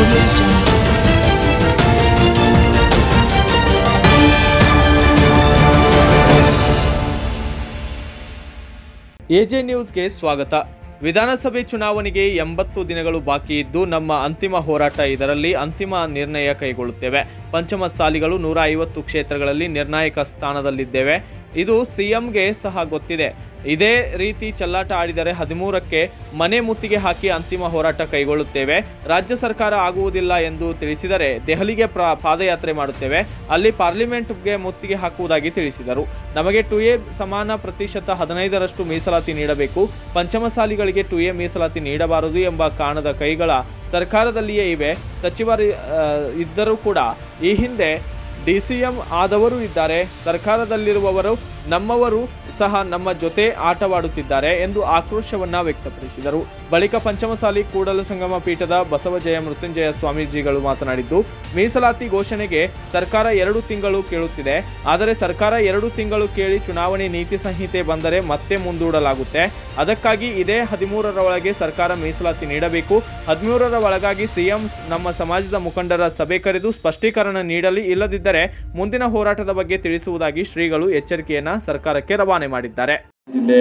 Audio Jungle. AJ ನ್ಯೂಸ್ಗೆ ಸ್ವಾಗತ ವಿಧಾನಸಭೆ ಚುನಾವಣೆಗೆ ಎಂಬತ್ತು ದಿನಗಳು ಬಾಕಿ ಇದ್ದು ನಮ್ಮ ಅಂತಿಮ ಹೋರಾಟ ಇದರಲ್ಲಿ ಅಂತಿಮ ನಿರ್ಣಯ ಕೈಗೊಳ್ಳುತ್ತೇವೆ ಪಂಚಮಸಾಲಿಗಳು ನೂರ ಐವತ್ತು ಕ್ಷೇತ್ರಗಳಲ್ಲಿ ನಿರ್ಣಾಯಕ ಸ್ಥಾನದಲ್ಲಿದ್ದೇವೆ ಇದು ಸಿಎಂಗೆ ಸಹ ಗೊತ್ತಿದೆ ಇದೇ ರೀತಿ ಚೆಲ್ಲಾಟ ಆಡಿದರೆ ಹದಿಮೂರಕ್ಕೆ ಮನೆ ಮುತ್ತಿಗೆ ಹಾಕಿ ಅಂತಿಮ ಹೋರಾಟ ಕೈಗೊಳ್ಳುತ್ತೇವೆ ರಾಜ್ಯ ಸರ್ಕಾರ ಆಗುವುದಿಲ್ಲ ಎಂದು ತಿಳಿಸಿದರೆ ದೆಹಲಿಗೆ ಪ್ರ ಪಾದಯಾತ್ರೆ ಮಾಡುತ್ತೇವೆ ಅಲ್ಲಿ ಪಾರ್ಲಿಮೆಂಟ್ಗೆ ಮುತ್ತಿಗೆ ಹಾಕುವುದಾಗಿ ತಿಳಿಸಿದರು ನಮಗೆ ಟು ಎ ಸಮಾನ ಪ್ರತಿಶತ ಹದಿನೈದರಷ್ಟು ಮೀಸಲಾತಿ ನೀಡಬೇಕು ಪಂಚಮಸಾಲಿಗಳಿಗೆ ಟು ಎ ಮೀಸಲಾತಿ ನೀಡಬಾರದು ಎಂಬ ಕಾರಣದ ಕೈಗಳ ಸರ್ಕಾರದಲ್ಲಿಯೇ ಇವೆ ಸಚಿವರು ಆ, ಇದ್ದರೂ ಕೂಡ ಈ ಹಿಂದೆ ಡಿ ಸಿ ಎಂ ಆದವರು ಇದ್ದಾರೆ ಸರ್ಕಾರದಲ್ಲಿರುವವರು ನಮ್ಮವರು ಸಹ ನಮ್ಮ ಜೊತೆ ಆಟವಾಡುತ್ತಿದ್ದಾರೆ ಎಂದು ಆಕ್ರೋಶವನ್ನ ವ್ಯಕ್ತಪಡಿಸಿದರು ಬಳಿಕ ಪಂಚಮಸಾಲಿ ಕೂಡಲ ಸಂಗಮ ಪೀಠದ ಬಸವಜಯ ಮೃತ್ಯುಂಜಯ ಸ್ವಾಮೀಜಿಗಳು ಮಾತನಾಡಿದ್ದು ಮೀಸಲಾತಿ ಘೋಷಣೆಗೆ ಸರ್ಕಾರ ಎರಡು ತಿಂಗಳು ಕೇಳುತ್ತಿದೆ ಆದರೆ ಸರ್ಕಾರ ಎರಡು ತಿಂಗಳು ಕೇಳಿ ಚುನಾವಣೆ ನೀತಿ ಸಂಹಿತೆ ಬಂದರೆ ಮತ್ತೆ ಮುಂದೂಡಲಾಗುತ್ತೆ ಅದಕ್ಕಾಗಿ ಇದೇ ಹದಿಮೂರರ ಒಳಗೆ ಸರ್ಕಾರ ಮೀಸಲಾತಿ ನೀಡಬೇಕು ಹದಿಮೂರರ ಒಳಗಾಗಿ ಸಿಎಂ ನಮ್ಮ ಸಮಾಜದ ಮುಖಂಡರ ಸಭೆ ಕರೆದು ಸ್ಪಷ್ಟೀಕರಣ ನೀಡಲಿ ಇಲ್ಲದಿದ್ದರೆ ಮುಂದಿನ ಹೋರಾಟದ ಬಗ್ಗೆ ತಿಳಿಸುವುದಾಗಿ ಶ್ರೀಗಳು ಎಚ್ಚರಿಕೆಯನ್ನ ಸರ್ಕಾರಕ್ಕೆ ರವಾನೆ ಮಾಡಿದ್ದಾರೆ ಜಿಲ್ಲೆ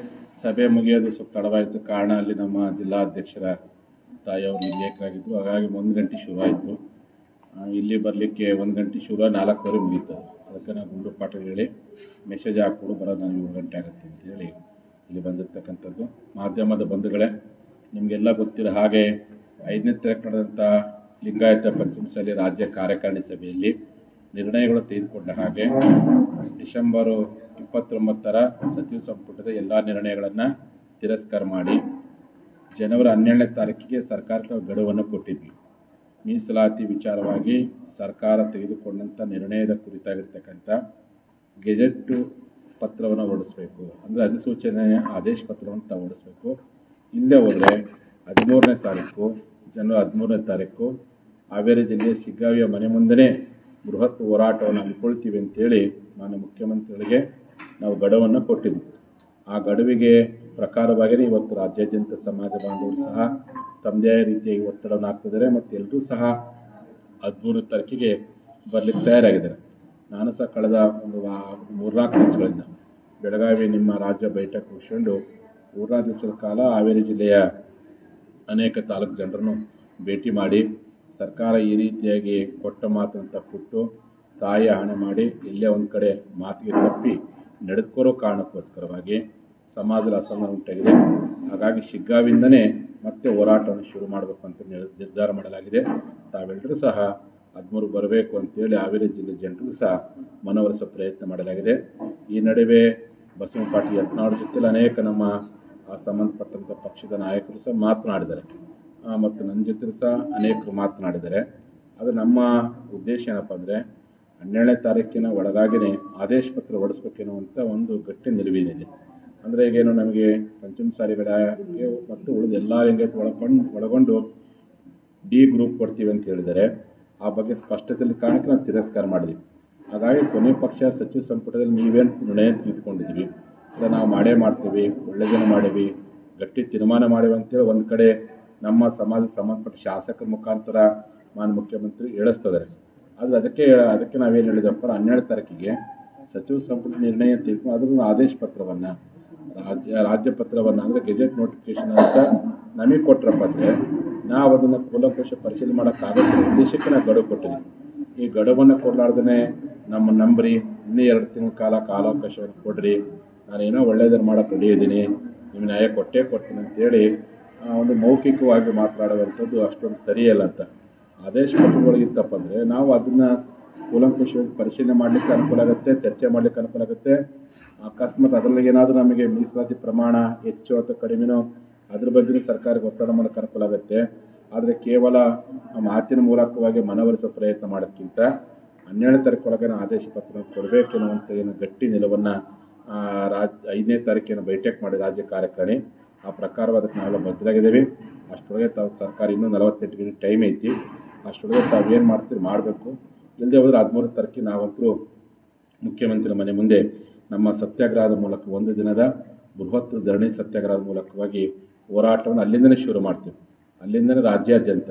ಸಭೆ ಮುಗಿಯೋದು ಸ್ವಲ್ಪ ತಡವಾಯಿತು ಕಾರಣ ಅಲ್ಲಿ ನಮ್ಮ ಜಿಲ್ಲಾಧ್ಯಕ್ಷರ ತಾಯಿಯವರು ನಿರ್ಲೇಖರಾಗಿದ್ದರು ಹಾಗಾಗಿ ಒಂದು ಗಂಟೆ ಶುರು ಆಯಿತು ಇಲ್ಲಿ ಬರಲಿಕ್ಕೆ ಒಂದು ಗಂಟೆ ಶುರು ನಾಲ್ಕುವರೆ ಮುಗೀತು ಅದಕ್ಕೆ ನಾವು ಗುಂಡು ಪಾಠ ಹೇಳಿ ಮೆಸೇಜ್ ಹಾಕ್ಕೊಡು ಬರೋದು ನಾನು ಏಳು ಗಂಟೆ ಆಗುತ್ತೆ ಅಂತೇಳಿ ಇಲ್ಲಿ ಬಂದಿರ್ತಕ್ಕಂಥದ್ದು ಮಾಧ್ಯಮದ ಬಂಧುಗಳೇ ನಿಮಗೆಲ್ಲ ಗೊತ್ತಿರೋ ಹಾಗೆ ಐದನೇ ತಾರೀಕು ನಡೆದಂಥ ಲಿಂಗಾಯತ ಪಂಚಮಸಾಲಿ ರಾಜ್ಯ ಕಾರ್ಯಕಾರಿಣಿ ಸಭೆಯಲ್ಲಿ ನಿರ್ಣಯಗಳು ತೆಗೆದುಕೊಂಡ ಹಾಗೆ ಡಿಸೆಂಬರು ಇಪ್ಪತ್ತೊಂಬತ್ತರ ಸಚಿವ ಸಂಪುಟದ ಎಲ್ಲ ನಿರ್ಣಯಗಳನ್ನು ತಿರಸ್ಕಾರ ಮಾಡಿ ಜನವರಿ ಹನ್ನೆರಡನೇ ತಾರೀಕಿಗೆ ಸರ್ಕಾರಕ್ಕೆ ಗಡುವನ್ನು ಕೊಟ್ಟಿದ್ವಿ ಮೀಸಲಾತಿ ವಿಚಾರವಾಗಿ ಸರ್ಕಾರ ತೆಗೆದುಕೊಂಡಂಥ ನಿರ್ಣಯದ ಕುರಿತಾಗಿರ್ತಕ್ಕಂಥ ಗೆಜೆಟ್ ಪತ್ರವನ್ನು ಹೊರಡಿಸ್ಬೇಕು ಅಂದರೆ ಅಧಿಸೂಚನೆಯ ಆದೇಶ ಪತ್ರವನ್ನು ತಾವು ಹೊರಡಿಸ್ಬೇಕು ಇಲ್ಲದೆ ಹೋದರೆ ಹದಿಮೂರನೇ ತಾರೀಕು ಜನವರಿ ಹದಿಮೂರನೇ ತಾರೀಕು ಹಾವೇರಿ ಜಿಲ್ಲೆಯ ಸಿಗ್ಗಾವಿಯ ಮನೆ ಮುಂದೆನೇ ಬೃಹತ್ ಹೋರಾಟವನ್ನು ಹಮ್ಮಿಕೊಳ್ತೀವಿ ಅಂತೇಳಿ ಮಾನ್ಯ ಮುಖ್ಯಮಂತ್ರಿಗಳಿಗೆ ನಾವು ಗಡುವನ್ನು ಕೊಟ್ಟಿದ್ವಿ ಆ ಗಡುವಿಗೆ ಪ್ರಕಾರವಾಗಿ ಇವತ್ತು ರಾಜ್ಯಾದ್ಯಂತ ಸಮಾಜ ಬಾಂಧವರು ಸಹ ತಮ್ಮದೇ ರೀತಿಯಾಗಿ ಒತ್ತಡವನ್ನು ಹಾಕ್ತಿದ್ದಾರೆ ಮತ್ತು ಎಲ್ಲರೂ ಸಹ ಹದಿಮೂರು ತಾರೀಕಿಗೆ ಬರಲಿಕ್ಕೆ ತಯಾರಾಗಿದ್ದಾರೆ ನಾನು ಸಹ ಕಳೆದ ಒಂದು ವಾ- ಮೂರ್ನಾಲ್ಕು ದಿವಸಗಳಿಂದ ಬೆಳಗಾವಿ ನಿಮ್ಮ ರಾಜ್ಯ ಬೈಠಕ್ ಮುಗಿಸ್ಕೊಂಡು ಮೂರ್ನಾಲ್ಕು ದಿವಸದ ಕಾಲ ಹಾವೇರಿ ಜಿಲ್ಲೆಯ ಅನೇಕ ತಾಲೂಕು ಜನರನ್ನು ಭೇಟಿ ಮಾಡಿ ಸರ್ಕಾರ ಈ ರೀತಿಯಾಗಿ ಕೊಟ್ಟ ಮಾತನ್ನು ತಪ್ಪಿಟ್ಟು ತಾಯಿ ಹಣೆ ಮಾಡಿ ಇಲ್ಲೇ ಒಂದು ಕಡೆ ಮಾತಿಗೆ ತಪ್ಪಿ ನಡೆದುಕೊರೋ ಕಾರಣಕ್ಕೋಸ್ಕರವಾಗಿ ಸಮಾಜದ ಅಸಮಾನ ಉಂಟಾಗಿದೆ ಹಾಗಾಗಿ ಶಿಗ್ಗಾವಿಂದನೇ ಮತ್ತೆ ಹೋರಾಟವನ್ನು ಶುರು ಮಾಡಬೇಕು ಅಂತ ನಿರ್- ನಿರ್ಧಾರ ಮಾಡಲಾಗಿದೆ ತಾವೆಲ್ಲರೂ ಸಹ ಹದಿಮೂರು ಬರಬೇಕು ಅಂತೇಳಿ ಹಾವೇರಿ ಜಿಲ್ಲೆ ಜನರಿಗೂ ಸಹ ಮನವೊಲಿಸೋ ಪ್ರಯತ್ನ ಮಾಡಲಾಗಿದೆ ಈ ನಡುವೆ ಬಸವ ಪಾಟೀಲ್ ಯತ್ನಾಳ್ ಜೊತೆಲಿ ಅನೇಕ ನಮ್ಮ ಆ ಸಂಬಂಧಪಟ್ಟಂಥ ಪಕ್ಷದ ನಾಯಕರು ಸಹ ಮಾತನಾಡಿದ್ದಾರೆ ಆ, ಮತ್ತು ನನ್ನ ಜೊತೆ ಸಹ ಅನೇಕರು ಮಾತನಾಡಿದ್ದಾರೆ ಅದು ನಮ್ಮ ಉದ್ದೇಶ ಏನಪ್ಪ ಅಂದರೆ ಹನ್ನೆರಡನೇ ತಾರೀಕಿನ ಒಳಗಾಗಿನೇ ಆದೇಶ ಪತ್ರ ಹೊರಡಿಸ್ಬೇಕೆನ್ನುವಂಥ ಒಂದು ಗಟ್ಟಿ ನಿಲುವಿನಿದೆ ಅಂದರೆ ಈಗೇನು ನಮಗೆ ಪಂಚಮಸಾಲಿಗಳಿಗೆ ಮತ್ತು ಉಳಿದ ಎಲ್ಲ ಲಿಂಗಾಯತ ಒಳಗೊಂಡು ಒಳಗೊಂಡು ಡಿ ಗ್ರೂಪ್ ಕೊಡ್ತೀವಿ ಅಂತ ಹೇಳಿದ್ದಾರೆ ಆ ಬಗ್ಗೆ ಸ್ಪಷ್ಟತೆಯಲ್ಲಿ ಕಾರಣಕ್ಕೆ ನಾವು ತಿರಸ್ಕಾರ ಮಾಡಿದ್ವಿ ಹಾಗಾಗಿ ಕೊನೆ ಪಕ್ಷ ಸಚಿವ ಸಂಪುಟದಲ್ಲಿ ನೀವೇನು ನಿರ್ಣಯ ತೆಗೆದುಕೊಂಡಿದ್ದೀವಿ ಇಲ್ಲ ನಾವು ಮಾಡೇ ಮಾಡ್ತೀವಿ ಒಳ್ಳೆಯದನ್ನು ಮಾಡೀವಿ ಗಟ್ಟಿ ತೀರ್ಮಾನ ಮಾಡೀವಿ ಅಂತೇಳಿ ಒಂದು ಕಡೆ ನಮ್ಮ ಸಮಾಜಕ್ಕೆ ಸಂಬಂಧಪಟ್ಟ ಶಾಸಕರ ಮುಖಾಂತರ ಮಾನ್ಯ ಮುಖ್ಯಮಂತ್ರಿ ಹೇಳಿಸ್ತಿದ್ದಾರೆ ಆದರೆ ಅದಕ್ಕೆ ಅದಕ್ಕೆ ನಾವೇನು ಹೇಳಿದಪ್ಪ ಹನ್ನೆರಡು ತಾರೀಕಿಗೆ ಸಚಿವ ಸಂಪುಟ ನಿರ್ಣಯ ತೆಗೆದುಕೊಂಡು ಅದನ್ನು ಆದೇಶ ಪತ್ರವನ್ನು ರಾಜ್ಯ ರಾಜ್ಯ ಪತ್ರವನ್ನು ಅಂದರೆ ಗೆಜೆಟ್ ನೋಟಿಫಿಕೇಶನ್ ಸಹ ನಮಗೆ ಕೊಟ್ಟರಪ್ಪ ಅಂದರೆ ನಾವು ಅದನ್ನು ಕೂಲಂಕುಷ ಪರಿಶೀಲನೆ ಮಾಡೋಕ್ಕಾಗತ್ತೆ ಉದ್ದೇಶಕ್ಕೆ ನಾವು ಗಡುವು ಕೊಟ್ಟಿದ್ದೀವಿ ಈ ಗಡುವನ್ನು ಕೊಡಲಾರ್ದೇ ನಮ್ಮ ನಂಬ್ರಿ ಇನ್ನೂ ಎರಡು ತಿಂಗಳ ಕಾಲ ಕಾಲಾವಕಾಶವನ್ನು ಕೊಡ್ರಿ ನಾನೇನೋ ಒಳ್ಳೆಯದನ್ನು ಮಾಡೋಕ್ಕೆ ರೆಡಿ ಇದ್ದೀನಿ ನಿಮ್ಮ ನ್ಯಾಯ ಕೊಟ್ಟೇ ಕೊಡ್ತೀನಿ ಅಂತೇಳಿ ಆ, ಒಂದು ಮೌಖಿಕವಾಗಿ ಮಾತನಾಡುವಂಥದ್ದು ಅಷ್ಟೊಂದು ಸರಿಯಲ್ಲ ಅಂತ ಆದೇಶ ಪತ್ರಗಳಿಗಿತ್ತಪ್ಪ ಅಂದರೆ ನಾವು ಅದನ್ನು ಕೂಲಂಕುಷವಾಗಿ ಪರಿಶೀಲನೆ ಮಾಡಲಿಕ್ಕೆ ಅನುಕೂಲ ಆಗುತ್ತೆ ಚರ್ಚೆ ಮಾಡಲಿಕ್ಕೆ ಅನುಕೂಲ ಆಗುತ್ತೆ ಅಕಸ್ಮಾತ್ ಅದರಲ್ಲಿ ಏನಾದರೂ ನಮಗೆ ಮೀಸಲಾತಿ ಪ್ರಮಾಣ ಹೆಚ್ಚು ಅಥವಾ ಕಡಿಮೆನೋ ಅದ್ರ ಬಗ್ಗೆ ಸರ್ಕಾರಕ್ಕೆ ಒತ್ತಡ ಮಾಡೋಕ್ಕೆ ಅನುಕೂಲ ಆಗುತ್ತೆ ಆದರೆ ಕೇವಲ ಆ ಮಾತಿನ ಮೂಲಕವಾಗಿ ಮನವೊಲಿಸೋ ಪ್ರಯತ್ನ ಮಾಡೋಕ್ಕಿಂತ ಹನ್ನೆರಡನೇ ತಾರೀಕೊಳಗೆ ಆದೇಶ ಪತ್ರ ಕೊಡಬೇಕೆನ್ನುವಂಥ ಏನು ಗಟ್ಟಿ ನಿಲುವನ್ನು ರಾಜ್ ಐದನೇ ತಾರೀಕಿನ ಬೈಠಕ್ ಮಾಡಿ ರಾಜ್ಯ ಕಾರ್ಯಕಾರಿಣಿ ಆ ಪ್ರಕಾರವಾದಕ್ಕೆ ನಾವೆಲ್ಲ ಬದ್ಧರಾಗಿದ್ದೀವಿ ಅಷ್ಟರೊಳಗೆ ತಾವು ಸರ್ಕಾರ ಇನ್ನೂ ನಲವತ್ತೆಂಟು ಗಂಟೆ ಟೈಮ್ ಐತಿ ಅಷ್ಟರೊಳಗೆ ತಾವು ಏನು ಮಾಡ್ತೀರಿ ಮಾಡಬೇಕು ಇಲ್ಲದೆ ಹೋದ್ರೆ ಹದಿಮೂರು ತಾರೀಕಿಗೆ ನಾವಂತರೂ ಮುಖ್ಯಮಂತ್ರಿ ಮನೆ ಮುಂದೆ ನಮ್ಮ ಸತ್ಯಾಗ್ರಹದ ಮೂಲಕ ಒಂದು ದಿನದ ಬೃಹತ್ ಧರಣಿ ಸತ್ಯಾಗ್ರಹದ ಮೂಲಕವಾಗಿ ಹೋರಾಟವನ್ನು ಅಲ್ಲಿಂದಲೇ ಶುರು ಮಾಡ್ತೀವಿ ಅಲ್ಲಿಂದಲೇ ರಾಜ್ಯಾದ್ಯಂತ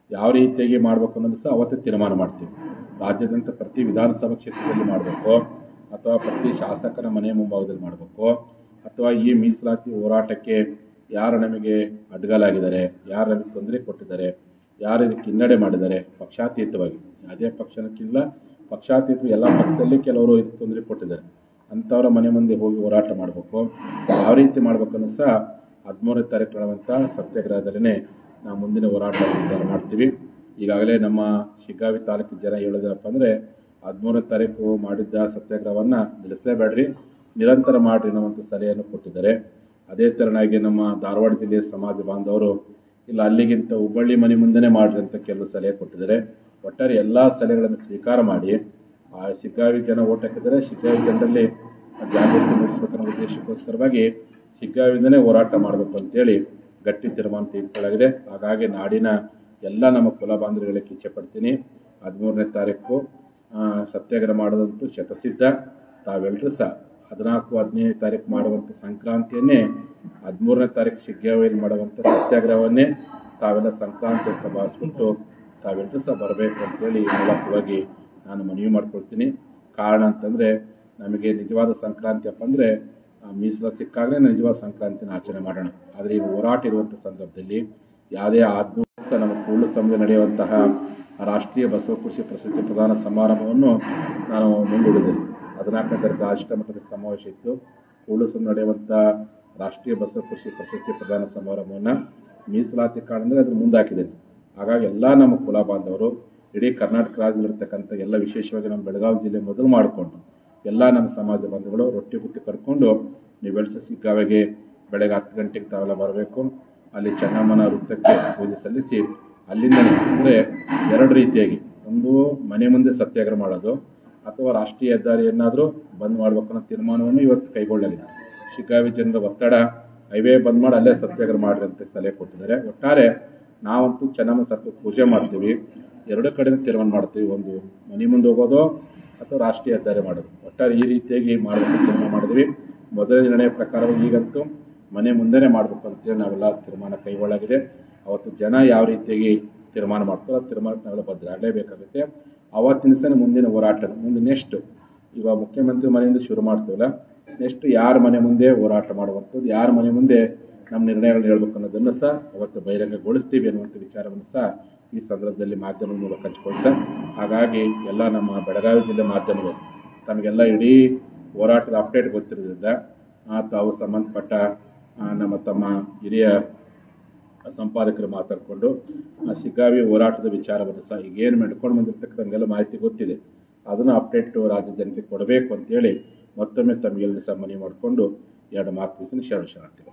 ಯಾವ ರೀತಿಯಾಗಿ ಮಾಡಬೇಕು ಅನ್ನೋದು ಸಹ ಅವತ್ತೇ ತೀರ್ಮಾನ ಮಾಡ್ತೀವಿ ರಾಜ್ಯಾದ್ಯಂತ ಪ್ರತಿ ವಿಧಾನಸಭಾ ಕ್ಷೇತ್ರದಲ್ಲಿ ಮಾಡಬೇಕು ಅಥವಾ ಪ್ರತಿ ಶಾಸಕರ ಮನೆ ಮುಂಭಾಗದಲ್ಲಿ ಮಾಡಬೇಕು ಅಥವಾ ಈ ಮೀಸಲಾತಿ ಹೋರಾಟಕ್ಕೆ ಯಾರು ನಮಗೆ ಅಡ್ಡಗಾಲಾಗಿದ್ದಾರೆ ಯಾರು ನಮಗೆ ತೊಂದರೆ ಕೊಟ್ಟಿದ್ದಾರೆ ಯಾರು ಇದಕ್ಕೆ ಹಿನ್ನಡೆ ಮಾಡಿದ್ದಾರೆ ಪಕ್ಷಾತೀತವಾಗಿ ಯಾವುದೇ ಪಕ್ಷಕ್ಕಿಲ್ಲ ಪಕ್ಷಾತೀತ ಎಲ್ಲ ಪಕ್ಷದಲ್ಲಿ ಕೆಲವರು ಇದಕ್ಕೆ ತೊಂದರೆ ಕೊಟ್ಟಿದ್ದಾರೆ ಅಂಥವರ ಮನೆ ಮುಂದೆ ಹೋಗಿ ಹೋರಾಟ ಮಾಡಬೇಕು ಯಾವ ರೀತಿ ಮಾಡಬೇಕನ್ನು ಸಹ ಹದಿಮೂರನೇ ತಾರೀಕು ನಡೆಯುವಂಥ ಸತ್ಯಾಗ್ರಹದಲ್ಲೇ ನಾವು ಮುಂದಿನ ಹೋರಾಟ ನಿರ್ಧಾರ ಮಾಡ್ತೀವಿ ಈಗಾಗಲೇ ನಮ್ಮ ಶಿಗ್ಗಾವಿ ತಾಲೂಕು ಜನ ಹೇಳೋದೇನಪ್ಪ ಅಂದರೆ ಹದಿಮೂರನೇ ತಾರೀಕು ಮಾಡಿದ್ದ ಸತ್ಯಾಗ್ರಹವನ್ನು ನಿಲ್ಲಿಸಲೇಬೇಡ್ರಿ ನಿರಂತರ ಮಾಡ್ರಿ ಅನ್ನುವಂಥ ಸಲಹೆಯನ್ನು ಕೊಟ್ಟಿದ್ದಾರೆ ಅದೇ ತೆರನಾಗಿ ನಮ್ಮ ಧಾರವಾಡ ಜಿಲ್ಲೆಯ ಸಮಾಜ ಬಾಂಧವರು ಇಲ್ಲ ಅಲ್ಲಿಗಿಂತ ಹುಬ್ಬಳ್ಳಿ ಮನೆ ಮುಂದೆನೇ ಮಾಡ್ರಿ ಅಂತ ಕೆಲವು ಸಲಹೆ ಕೊಟ್ಟಿದ್ದಾರೆ ಒಟ್ಟಾರೆ ಎಲ್ಲ ಸಲಹೆಗಳನ್ನು ಸ್ವೀಕಾರ ಮಾಡಿ ಆ ಶಿಗ್ಗಾವಿ ಜನ ಓಟ್ ಹಾಕಿದರೆ ಶಿಗ್ಗಾವಿ ಜನರಲ್ಲಿ ಜಾಗೃತಿ ಮೂಡಿಸ್ಬೇಕನ್ನೋ ಉದ್ದೇಶಕ್ಕೋಸ್ಕರವಾಗಿ ಶಿಗ್ಗಾವಿಂದನೇ ಹೋರಾಟ ಮಾಡಬೇಕು ಅಂತೇಳಿ ಗಟ್ಟಿ ತೀರ್ಮಾನ ತೆಗೆದುಕೊಳ್ಳಾಗಿದೆ ಹಾಗಾಗಿ ನಾಡಿನ ಎಲ್ಲ ನಮ್ಮ ಕುಲ ಬಾಂಧವಗಳಿಗೆ ಇಚ್ಛೆ ಪಡ್ತೀನಿ ಹದಿಮೂರನೇ ತಾರೀಕು ಆ, ಸತ್ಯಾಗ್ರಹ ಮಾಡೋದಂತೂ ಶತಸಿದ್ಧ ತಾವೆಲ್ಲರೂ ಸಹ ಹದಿನಾಲ್ಕು ಹದಿನೈದು ತಾರೀಕು ಮಾಡುವಂಥ ಸಂಕ್ರಾಂತಿಯನ್ನೇ ಹದಿಮೂರನೇ ತಾರೀಕು ಶಿಗ್ಗಾವಿಯಲ್ಲಿ ಮಾಡುವಂಥ ಸತ್ಯಾಗ್ರಹವನ್ನೇ ತಾವೆಲ್ಲ ಸಂಕ್ರಾಂತಿ ಅಂತ ಭಾವಿಸ್ಬಿಟ್ಟು ತಾವೆಲ್ಲರೂ ಸಹ ಬರಬೇಕು ಅಂತೇಳಿ ಈ ಮೂಲಕವಾಗಿ ನಾನು ಮನವಿ ಮಾಡ್ಕೊಳ್ತೀನಿ ಕಾರಣ ಅಂತಂದರೆ ನಮಗೆ ನಿಜವಾದ ಸಂಕ್ರಾಂತಿ ಅಪ್ಪ ಅಂದರೆ ಮೀಸಲ ಸಿಕ್ಕಾಗಲೇ ನಿಜವಾದ ಸಂಕ್ರಾಂತಿನ ಆಚರಣೆ ಮಾಡೋಣ ಆದರೆ ಈಗ ಹೋರಾಟ ಇರುವಂಥ ಸಂದರ್ಭದಲ್ಲಿ ಯಾವುದೇ ಆದ್ರೂ ಸಹ ನಮ್ಮ ಕೂಡಲ ಸಮಯದಲ್ಲಿ ನಡೆಯುವಂತಹ ರಾಷ್ಟ್ರೀಯ ಬಸವ ಕೃಷಿ ಪ್ರಶಸ್ತಿ ಪ್ರದಾನ ಸಮಾರಂಭವನ್ನು ನಾನು ಮುಂದೂಡಿದ್ದೇನೆ ಹದಿನಾಲ್ಕನೇ ತಾರೀಕು ರಾಷ್ಟ್ರ ಮಟ್ಟದ ಸಮಾವೇಶ ಇತ್ತು ಕೂಡಲ ಸಮಯ ನಡೆಯುವಂಥ ರಾಷ್ಟ್ರೀಯ ಬಸವ ಕೃಷಿ ಪ್ರಶಸ್ತಿ ಪ್ರದಾನ ಸಮಾರಂಭವನ್ನು ಮೀಸಲಾತಿ ಕಾರಣದಿಂದ ಅದ್ರ ಮುಂದಾಕಿದ್ದೇನೆ ಹಾಗಾಗಿ ಎಲ್ಲ ನಮ್ಮ ಕುಲ ಬಾಂಧವರು ಇಡೀ ಕರ್ನಾಟಕ ರಾಜ್ಯದಲ್ಲಿರ್ತಕ್ಕಂಥ ಎಲ್ಲ ವಿಶೇಷವಾಗಿ ನಮ್ಮ ಬೆಳಗಾವಿ ಜಿಲ್ಲೆ ಮೊದಲು ಮಾಡಿಕೊಂಡು ಎಲ್ಲ ನಮ್ಮ ಸಮಾಜ ಬಂಧುಗಳು ರೊಟ್ಟಿ ಬುತ್ತಿ ಕರ್ಕೊಂಡು ನೀವು ಬೆಳೆಸ ಸಿಗ್ಗಾವೆಗೆ ಬೆಳಗ್ಗೆ ಹತ್ತು ಗಂಟೆಗೆ ತಾವೆಲ್ಲ ಬರಬೇಕು ಅಲ್ಲಿ ಚೆನ್ನಮ್ಮನ ವೃತ್ತಕ್ಕೆ ಪೂಜೆ ಸಲ್ಲಿಸಿ ಅಲ್ಲಿಂದಲೇ ಅಂದರೆ ಎರಡು ರೀತಿಯಾಗಿ ಒಂದು ಮನೆ ಮುಂದೆ ಸತ್ಯಾಗ್ರಹ ಮಾಡೋದು ಅಥವಾ ರಾಷ್ಟ್ರೀಯ ಹೆದ್ದಾರಿಯನ್ನಾದರೂ ಬಂದ್ ಮಾಡಬೇಕು ಅನ್ನೋ ತೀರ್ಮಾನವನ್ನು ಇವತ್ತು ಕೈಗೊಳ್ಳಲಿದೆ ಶಿಗ್ಗಾವಿ ಜನರ ಒತ್ತಡ ಹೈವೇ ಬಂದ್ ಮಾಡಿ ಅಲ್ಲೇ ಸತ್ಯಾಗ್ರಹ ಮಾಡ್ರಿ ಅಂತ ಸಲಹೆ ಕೊಟ್ಟಿದ್ದಾರೆ ಒಟ್ಟಾರೆ ನಾವಂತೂ ಚೆನ್ನಮ್ಮ ಸರ್ಪ ಪೂಜೆ ಮಾಡ್ತೀವಿ ಎರಡು ಕಡೆ ತೀರ್ಮಾನ ಮಾಡ್ತೀವಿ ಒಂದು ಮನೆ ಮುಂದೆ ಹೋಗೋದು ಅಥವಾ ರಾಷ್ಟ್ರೀಯ ಹೆದ್ದಾರಿ ಮಾಡೋದು ಒಟ್ಟಾರೆ ಈ ರೀತಿಯಾಗಿ ಮಾಡಬೇಕು ತೀರ್ಮಾನ ಮಾಡಿದ್ವಿ ಮೊದಲ ನಿರ್ಣಯ ಪ್ರಕಾರವಾಗಿ ಈಗಂತೂ ಮನೆ ಮುಂದೆನೇ ಮಾಡಬೇಕು ಅಂತೇಳಿ ನಾವೆಲ್ಲ ತೀರ್ಮಾನ ಕೈಗೊಳ್ಳಾಗಿದೆ ಅವತ್ತು ಜನ ಯಾವ ರೀತಿಯಾಗಿ ತೀರ್ಮಾನ ಮಾಡ್ತಾರೋ ಆ ತೀರ್ಮಾನಕ್ಕೆ ನಾವೆಲ್ಲ ಬದಲಾಗಲೇಬೇಕಾಗುತ್ತೆ ಅವತ್ತಿನ ದಿವಸನೇ ಮುಂದಿನ ಹೋರಾಟ ಮುಂದೆ ನೆಕ್ಸ್ಟ್ ಇವಾಗ ಮುಖ್ಯಮಂತ್ರಿ ಮನೆಯಿಂದ ಶುರು ಮಾಡ್ತೀವಲ್ಲ ನೆಕ್ಸ್ಟ್ ಯಾರ ಮನೆ ಮುಂದೆ ಹೋರಾಟ ಮಾಡುವಂಥದ್ದು ಯಾರ ಮನೆ ಮುಂದೆ ನಮ್ಮ ನಿರ್ಣಯಗಳನ್ನ ಹೇಳ್ಬೇಕು ಅನ್ನೋದನ್ನು ಸಹ ಅವತ್ತು ಬಹಿರಂಗಗೊಳಿಸ್ತೀವಿ ಅನ್ನುವಂಥ ವಿಚಾರವನ್ನು ಸಹ ಈ ಸಂದರ್ಭದಲ್ಲಿ ಮಾಧ್ಯಮದ ಮೂಲಕ ಹಂಚ್ಕೊಳ್ತಾ ಹಾಗಾಗಿ ಎಲ್ಲ ನಮ್ಮ ಬೆಳಗಾವಿ ಜಿಲ್ಲೆ ಮಾಧ್ಯಮಗಳು ತಮಗೆಲ್ಲ ಇಡೀ ಹೋರಾಟದ ಅಪ್ಡೇಟ್ ಗೊತ್ತಿರೋದ್ರಿಂದ ಆ, ತಾವು ಸಂಬಂಧಪಟ್ಟ ಆ, ನಮ್ಮ ತಮ್ಮ ಹಿರಿಯ ಸಂಪಾದಕರು ಮಾತಾಡಿಕೊಂಡು ಆ ಶಿಗ್ಗಾವಿ ಹೋರಾಟದ ವಿಚಾರವನ್ನು ಸಹ ಈಗೇನು ಮಾಡ್ಕೊಂಡು ಬಂದಿರ್ತಕ್ಕಂಥೆಲ್ಲ ಮಾಹಿತಿ ಗೊತ್ತಿದೆ ಅದನ್ನು ಅಪ್ಡೇಟ್ ರಾಜ್ಯ ಜನತೆಗೆ ಕೊಡಬೇಕು ಅಂತೇಳಿ ಮತ್ತೊಮ್ಮೆ ತಮಗೆಲ್ಲ ಸಹ ಮನವಿ ಮಾಡಿಕೊಂಡು ಎರಡು ಮಾತು ಬಿಸಿನ ಶರಣ ಶರಣಾರ್ಥಿಗಳು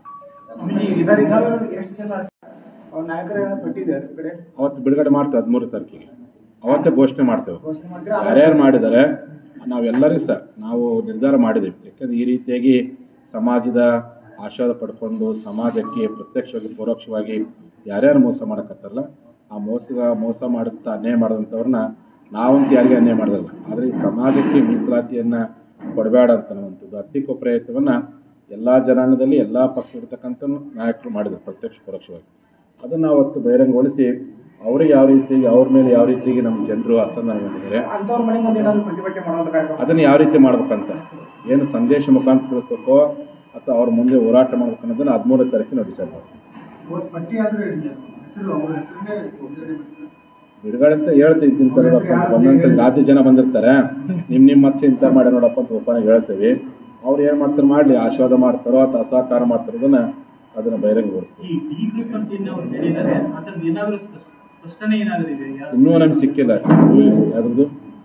ಸರ್ ಈಗ ಎಷ್ಟು ಜನ ಅವ್ರ ನಾಯಕರ ಪಟ್ಟಿದ್ದಾರೆ ಈ ಕಡೆ ಅವತ್ತು ಬಿಡುಗಡೆ ಮಾಡ್ತೇವೆ ಹದಿಮೂರು ತಾರೀಕಿಗೆ ಅವತ್ತೇ ಘೋಷಣೆ ಮಾಡ್ತೇವೆ ಘೋಷಣೆ ಮಾಡಿದ್ರೆ ಯಾರ್ಯಾರು ಮಾಡಿದ್ದಾರೆ ನಾವೆಲ್ಲರಿಗೂ ಸಹ ನಾವು ನಿರ್ಧಾರ ಮಾಡಿದ್ದೀವಿ ಯಾಕಂದ್ರೆ ಈ ರೀತಿಯಾಗಿ ಸಮಾಜದ ಆಶೀರ್ವಾದ ಪಡ್ಕೊಂಡು ಸಮಾಜಕ್ಕೆ ಪ್ರತ್ಯಕ್ಷವಾಗಿ ಪರೋಕ್ಷವಾಗಿ ಯಾರ್ಯಾರು ಮೋಸ ಮಾಡಕತ್ತಾರಲ್ಲ ಆ ಮೋಸ ಮೋಸ ಮಾಡುತ್ತಾ ಅನ್ಯಾಯ ಮಾಡಿದಂಥವ್ರನ್ನ ನಾವಂತೂ ಯಾರಿಗೆ ಅನ್ಯಾಯ ಮಾಡೋದಲ್ಲ ಆದರೆ ಈ ಸಮಾಜಕ್ಕೆ ಮೀಸಲಾತಿಯನ್ನು ಕೊಡಬೇಡ ಅಂತ ಅನ್ನುವಂಥದ್ದು ಹತ್ತಿಕ್ಕೋ ಪ್ರಯತ್ನವನ್ನು ಎಲ್ಲ ಜನಾಂಗದಲ್ಲಿ ಎಲ್ಲ ಪಕ್ಷ ಇರ್ತಕ್ಕಂಥ ನಾಯಕರು ಮಾಡಿದ್ರು ಪ್ರತ್ಯಕ್ಷ ಪರೋಕ್ಷವಾಗಿ ಅದನ್ನು ಅವತ್ತು ಬಹಿರಂಗಗೊಳಿಸಿ ಅವ್ರಿಗೆ ಯಾವ ರೀತಿಯಾಗಿ ಅವ್ರ ಮೇಲೆ ಯಾವ ರೀತಿಯಾಗಿ ನಮ್ಮ ಜನರು ಅಸಮಾಧಾನ ಮಾಡಿದ್ದಾರೆ ಅಂಥವ್ರ ಮನೆ ಮುಂದೆ ಏನಾದ್ರು ಪ್ರತಿಭಟನೆ ಮಾಡುವಂತ ಕಾರ್ಯಕ್ರಮ ಅದನ್ನು ಯಾವ ರೀತಿ ಮಾಡ್ಬೇಕಂತ ಏನು ಸಂದೇಶ ಮುಖಾಂತರ ತಿಳಿಸ್ಬೇಕೋ ಅಥವಾ ಅವ್ರ ಮುಂದೆ ಹೋರಾಟ ಮಾಡ್ಬೇಕು ಅನ್ನೋದನ್ನ ಹದಿಮೂರನೇ ತಾರೀಕು ಡಿಸೈಡ್ ಮಾಡಿ ಇವತ್ತು ಪಟ್ಟಿ ಆದ್ರೆ ಹೆಸರು ಅವ್ರ ಹೆಸರನ್ನೇ ಬಿಡುಗಡೆ ಮಾಡ್ತಾರೆ. ಬಿಡುಗಡೆ ಅಂತ ಹೇಳ್ತೀವಿ ಇಂಥ ನೋಡಪ್ಪ ಅಂತ ಒಂದೊಂದು ರಾಜ್ಯ ಜನ ಬಂದಿರ್ತಾರೆ ನಿಮ್ಮ ನಿಮ್ಮ ಮತ್ತೆ ಇಂಥ ಮಾಡಿ ನೋಡಪ್ಪ ಅಂತ ಒಪ್ಪನ ಹೇಳ್ತೀವಿ ಅವ್ರು ಏನು ಮಾಡ್ತಾರೆ ಮಾಡಲಿ ಆಶೀರ್ವಾದ ಮಾಡ್ತಾರೋ ಅಥವಾ ಅಸಹಕಾರ ಮಾಡ್ತಾರೋ ಅದನ್ನ ಅದನ್ನು ಬಹಿರಂಗಗೊಳಿಸ್ತೀವಿ ಈ ಡಿ ಗ್ರೂಪ್ ಅಂತ ಏನು ಅವ್ರು ಹೇಳಿದ್ದಾರೆ ಅದ್ರದ್ದು ಏನಾದರೂ ಸ್ಪಷ್ಟನೆ ಏನಾದರೂ ಇದೆ ಯಾ- ಇನ್ನೂ ನಮ್ಗೆ ಸಿಕ್ಕಿಲ್ಲ ಯಾವ್ದು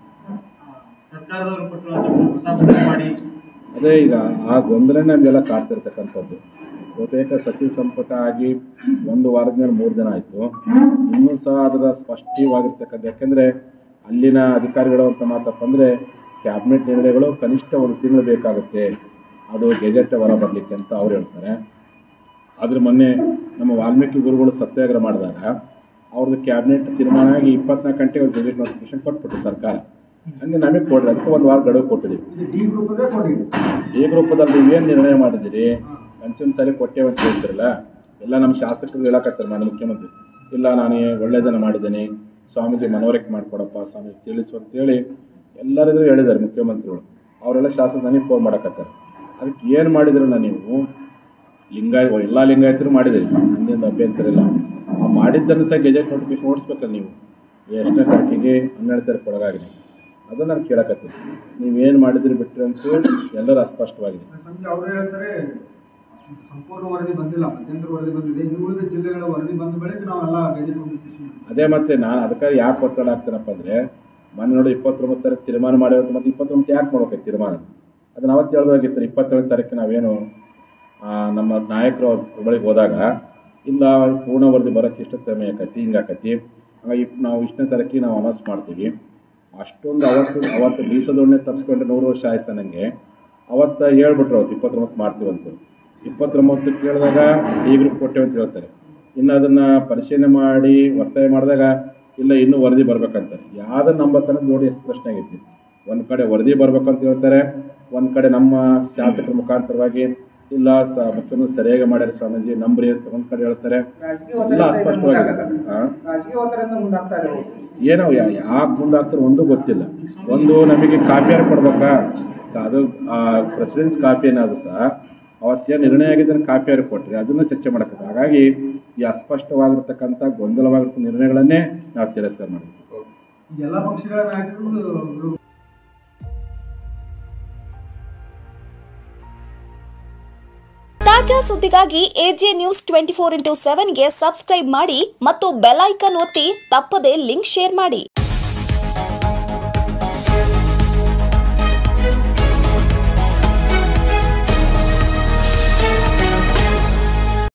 ಸರ್ಕಾರದವರು ಕೊಟ್ಟಿರುವಂತ ಹೊಸ ಪಟ್ಟಿ ಮಾಡಿ ಅದೇ ಈಗ ಆ ಗೊಂದಲನೇ ನಮಗೆಲ್ಲ ಕಾಡ್ತಿರ್ತಕ್ಕಂಥದ್ದು ಬಹುತೇಕ ಸಚಿವ ಸಂಪುಟ ಆಗಿ ಒಂದು ವಾರದ ಮೇಲೆ ಮೂರು ದಿನ ಆಯಿತು ಇನ್ನೂ ಸಹ ಅದರ ಸ್ಪಷ್ಟವಾಗಿರ್ತಕ್ಕಂಥ ಯಾಕೆಂದರೆ ಅಲ್ಲಿನ ಅಧಿಕಾರಿಗಳು ಅಂತ ಮಾತಪ್ಪ ಅಂದರೆ ಕ್ಯಾಬಿನೆಟ್ ನಿರ್ಣಯಗಳು ಕನಿಷ್ಠ ಒಂದು ತಿಂಗಳು ಬೇಕಾಗುತ್ತೆ ಅದು ಗೆಜೆಟ್ ಹೊರ ಬರಲಿಕ್ಕೆ ಅಂತ ಅವ್ರು ಹೇಳ್ತಾರೆ ಆದರೆ ಮೊನ್ನೆ ನಮ್ಮ ವಾಲ್ಮೀಕಿ ಗುರುಗಳು ಸತ್ಯಾಗ್ರಹ ಮಾಡಿದಾಗ ಅವ್ರದ್ದು ಕ್ಯಾಬಿನೆಟ್ ತೀರ್ಮಾನ ಆಗಿ ಇಪ್ಪತ್ನಾಲ್ಕು ಗಂಟೆ ಒಂದು ಗೆಜೆಟ್ ನೋಟಿಫಿಕೇಶನ್ ಕೊಟ್ಬಿಟ್ಟು ಸರ್ಕಾರ ಹಂಗೆ ನಮಗೆ ಕೊಡ್ರಿ ಅದಕ್ಕೆ ಒಂದು ವಾರ ಗಡುವು ಕೊಟ್ಟಿದ್ದೀವಿ ಇದು ಡಿ ಗ್ರೂಪ್ ಅದೇ ಕೊಡಿ ಈ ರೂಪದಲ್ಲಿ ನೀವೇನು ನಿರ್ಣಯ ಮಾಡಿದಿರಿ ಪಂಚಮ ಸಾರಿ ಕೊಟ್ಟೇವೆ ಅಂತ ಹೇಳ್ತಿರಲ್ಲ ಎಲ್ಲ ನಮ್ಮ ಶಾಸಕರು ಹೇಳಕತ್ತಾರೆ ಮಾನ್ಯ ಮುಖ್ಯಮಂತ್ರಿ ಇಲ್ಲ ನಾನು ಒಳ್ಳೆಯದನ್ನು ಮಾಡಿದ್ದೇನೆ ಸ್ವಾಮಿಗೆ ಮನವರಿಕೆ ಮಾಡಿಕೊಡಪ್ಪ ಸ್ವಾಮಿ ತಿಳಿಸು ಅಂತೇಳಿ ಎಲ್ಲರಿಗೂ ಹೇಳಿದ್ದಾರೆ ಮುಖ್ಯಮಂತ್ರಿಗಳು ಅವರೆಲ್ಲ ಶಾಸಕ ನನಗೆ ಫೋನ್ ಮಾಡಕತ್ತಾರೆ ಅದಕ್ಕೆ ಏನು ಮಾಡಿದ್ರಲ್ಲ ನೀವು ಲಿಂಗಾಯ ಎಲ್ಲ ಲಿಂಗಾಯತರು ಮಾಡಿದಿರಿ ನನ್ನಿಂದ ಅಭ್ಯಂತರ ಇಲ್ಲ ಆ ಮಾಡಿದ್ದನ್ನು ಸಹ ಗೆಜೆಟ್ ನೋಟಿಫಿಕೇಶನ್ ಓಡಿಸ್ಬೇಕಲ್ಲ ನೀವು ಎಷ್ಟನೇ ತಾರೀಕಿಗೆ ಹನ್ನೆರಡು ತಾರೀಕು ಒಳಗಾಗಿದೆ ಅದನ್ನು ನಾನು ಕೇಳಕತ್ತೀನಿ ನೀವೇನು ಮಾಡಿದ್ರಿ ಬಿಟ್ರಿ ಅಂತ ಎಲ್ಲರೂ ಅಸ್ಪಷ್ಟವಾಗಿದೆ ಸಂಜೆ ಅವರು ಹೇಳ್ತಾರೆ ಸಂಪೂರ್ಣ ವರದಿ ಬಂದಿಲ್ಲ ಮಧ್ಯಂತರ ವರದಿ ಬಂದಿದೆ ಇನ್ನು ಉಳಿದ ಜಿಲ್ಲೆಗಳ ವರದಿ ಬಂದ ಬಳಿಕ ನಾವೆಲ್ಲ ಗೆಜೆಟ್ ನೋಟಿಫಿಕೇಶನ್ ಅದೇ ಮತ್ತೆ ನಾನು ಅದಕ್ಕೆ ಯಾಕೆ ಒತ್ತಡ ಆಗ್ತೇನಪ್ಪ ಅಂದರೆ ಮೊನ್ನೆ ನೋಡಿ ಇಪ್ಪತ್ತೊಂಬತ್ತು ತಾರೀಕು ತೀರ್ಮಾನ ಮಾಡಿರೋದು ಮತ್ತೆ ಇಪ್ಪತ್ತೊಂಬತ್ತು ಯಾಕೆ ಮಾಡ್ಬೇಕು ತೀರ್ಮಾನ ಅದನ್ನ ಅವತ್ತು ಹೇಳ್ಬೇಕಾಗಿತ್ತು ಇಪ್ಪತ್ತೇಳು ತಾರೀಕು ನಾವೇನು ಆ, ನಮ್ಮ ನಾಯಕರು ಬಳಿಗೆ ಹೋದಾಗ ಇಲ್ಲ ಪೂರ್ಣ ವರದಿ ಬರೋಕ್ಕೆ ಇಷ್ಟು ಸಮಯ ಆಕತಿ ಹಿಂಗಾಕತಿ ಹಾಗಾಗಿ ನಾವು ಇಷ್ಟನೇ ತಾರೀಕಿಗೆ ನಾವು ಅನೌನ್ಸ್ ಮಾಡ್ತೀವಿ ಅಷ್ಟೊಂದು ಅವತ್ತು ಅವತ್ತು ಬೀಸದೊಣ್ಣೆ ತಪ್ಪಿಸ್ಕೊಂಡ್ರೆ ನೂರು ವರ್ಷ ಆಯ್ತು ನನಗೆ ಅವತ್ತು ಹೇಳ್ಬಿಟ್ರು ಅವತ್ತು ಇಪ್ಪತ್ತೊಂಬತ್ತು ಮಾಡ್ತೀವಿ ಅಂತ ಇಪ್ಪತ್ತೊಂಬತ್ತು ಕೇಳಿದಾಗ ಈಗಲೂ ಕೊಟ್ಟೆವು ಅಂತ ಹೇಳ್ತಾರೆ ಇನ್ನು ಅದನ್ನು ಪರಿಶೀಲನೆ ಮಾಡಿ ಒತ್ತಾಯ ಮಾಡಿದಾಗ ಇಲ್ಲ ಇನ್ನೂ ವರದಿ ಬರ್ಬೇಕಂತಾರೆ ಯಾವ್ದನ್ನ ನಂಬಕ್ಕನ್ನೋದು ನೋಡಿ ಎಷ್ಟು ಪ್ರಶ್ನೆ ಆಗೈತಿ ಒಂದು ಕಡೆ ವರದಿ ಬರ್ಬೇಕಂತ ಹೇಳ್ತಾರೆ ಒಂದು ಕಡೆ ನಮ್ಮ ಶಾಸಕರ ಮುಖಾಂತರವಾಗಿ ಇಲ್ಲ ಸ ಮುಖ್ಯಮಂತ್ರಿ ಸರಿಯಾಗಿ ಮಾಡ್ಯಾರ ಸ್ವಾಮೀಜಿ ನಂಬ್ರಿ ಅಂತ ಒಂದು ಕಡೆ ಹೇಳ್ತಾರೆ ರಾಜಕೀಯ ಎಲ್ಲ ಅಸ್ಪಷ್ಟವಾಗಿದೆ ಆ? ರಾಜಕೀಯ ಒತ್ತಡದಿಂದ ಮುಂದಾಗ್ತಾ ಇದೆ ಏನೋ ಯಾಕೆ ಮುಂದಾಗ್ತಾರೆ ಒಂದು ಗೊತ್ತಿಲ್ಲ ಒಂದು ನಮಗೆ ಕಾಪಿಯಾರು ಕೊಡ್ಬೇಕಾ ಅದು ಪ್ರೆಸಿಡೆನ್ಸ್ ಕಾಪಿ ಏನಾದ್ರು ಸಹ ಅವತ್ತೇನು ನಿರ್ಣಯ ಆಗಿದ್ದನ್ನು ಕಾಪಿಯಾರು ಕೊಟ್ರಿ ಅದನ್ನು ಚರ್ಚೆ ಮಾಡಕ್ಕೆ ಹಾಗಾಗಿ ಈ ಅಸ್ಪಷ್ಟವಾಗಿರ್ತಕ್ಕಂಥ ಗೊಂದಲವಾಗಿರ್ತಕ್ಕ ನಿರ್ಣಯಗಳನ್ನೇ ನಾವು ತಿರಸ್ಕಾರ ಮಾಡಿದ್ವಿ ಎಲ್ಲ ಪಕ್ಷಗಳ ನಾಯಕರು ತಾಜಾ ಸುದ್ದಿಗಾಗಿ AJ news twenty four into ಸೆವೆನ್ಗೆ ಸಬ್ಸ್ಕ್ರೈಬ್ ಮಾಡಿ ಮತ್ತು ಬೆಲ್ ಐಕಾನ್ ಒತ್ತಿ ತಪ್ಪದೇ ಲಿಂಕ್ ಶೇರ್ ಮಾಡಿ